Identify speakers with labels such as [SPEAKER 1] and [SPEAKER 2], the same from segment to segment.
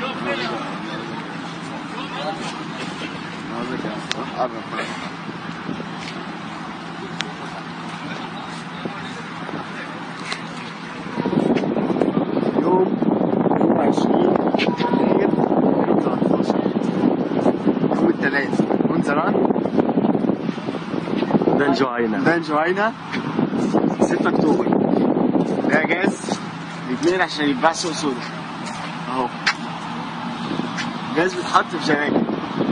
[SPEAKER 1] يوم يوم 20 يناير 2013 يوم الثلاث منزران
[SPEAKER 2] بن جوعينا
[SPEAKER 1] بان جوينا 6 اكتوبر ده جاز بيتنقل عشان يتباع سوق سودا اهو جاز بيتحط في جراكن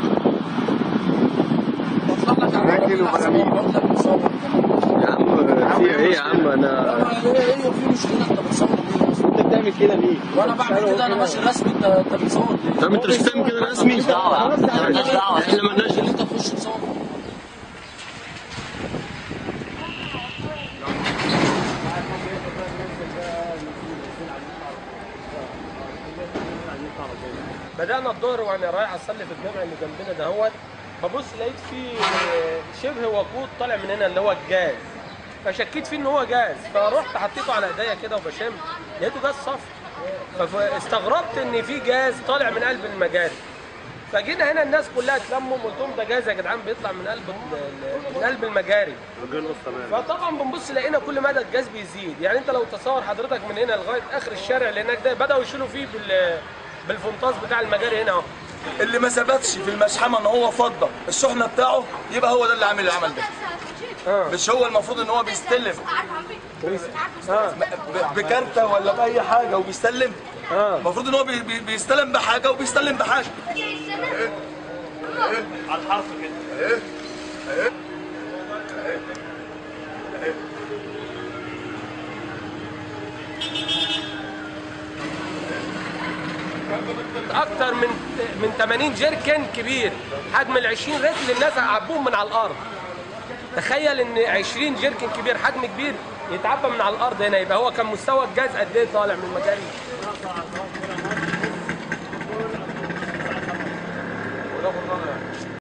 [SPEAKER 1] جراكن وبراميل
[SPEAKER 2] يا عم في ايه يا عم انا
[SPEAKER 3] ايه ايه في مشكله انت بتصور ليه؟
[SPEAKER 1] انت بتعمل كده ليه؟
[SPEAKER 3] وانا بعمل كده انا ماشي رسمي انت انت بتصور ليه؟
[SPEAKER 2] طب انت مش فاهم كده رسمي
[SPEAKER 3] مالناش دعوه
[SPEAKER 2] مالناش دعوه احنا مالناش
[SPEAKER 3] اللي انت تخش تصور
[SPEAKER 4] بدأنا الظهر وانا رايح اصلي في الجامع اللي جنبنا دهوت ببص لقيت فيه شبه وقود طالع من هنا اللي هو الجاز فشكيت فيه ان هو جاز فرحت حطيته على ايديا كده وبشم لقيته جاز صفر فاستغربت ان في جاز طالع من قلب المجاري فجينا هنا الناس كلها اتلموا قلت لهم ده جاز يا جدعان بيطلع من قلب ال- من قلب المجاري فطبعا بنبص لقينا كل مدى الجاز بيزيد يعني انت لو تصور حضرتك من هنا لغايه اخر الشارع اللي هناك ده بداوا يشيلوا فيه بال بالفنطاس بتاع المجاري هنا اهو
[SPEAKER 3] اللي ما ثبتش في المشحمه ان هو فضه الشحنه بتاعه يبقى هو ده اللي عامل العمل ده مش هو المفروض ان هو بيستلم ب- بكارته ولا باي حاجه وبيستلم المفروض ان هو بي- بي- بيستلم بحاجه وبيستلم بحاجه
[SPEAKER 4] اكتر من من 80 جيركن كبير حجم ال 20 رتل الناس عبوهم من على الارض تخيل ان 20 جيركن كبير حجم كبير يتعبى من على الارض هنا يبقى هو كان مستوى الجاز قد ايه طالع من المجاري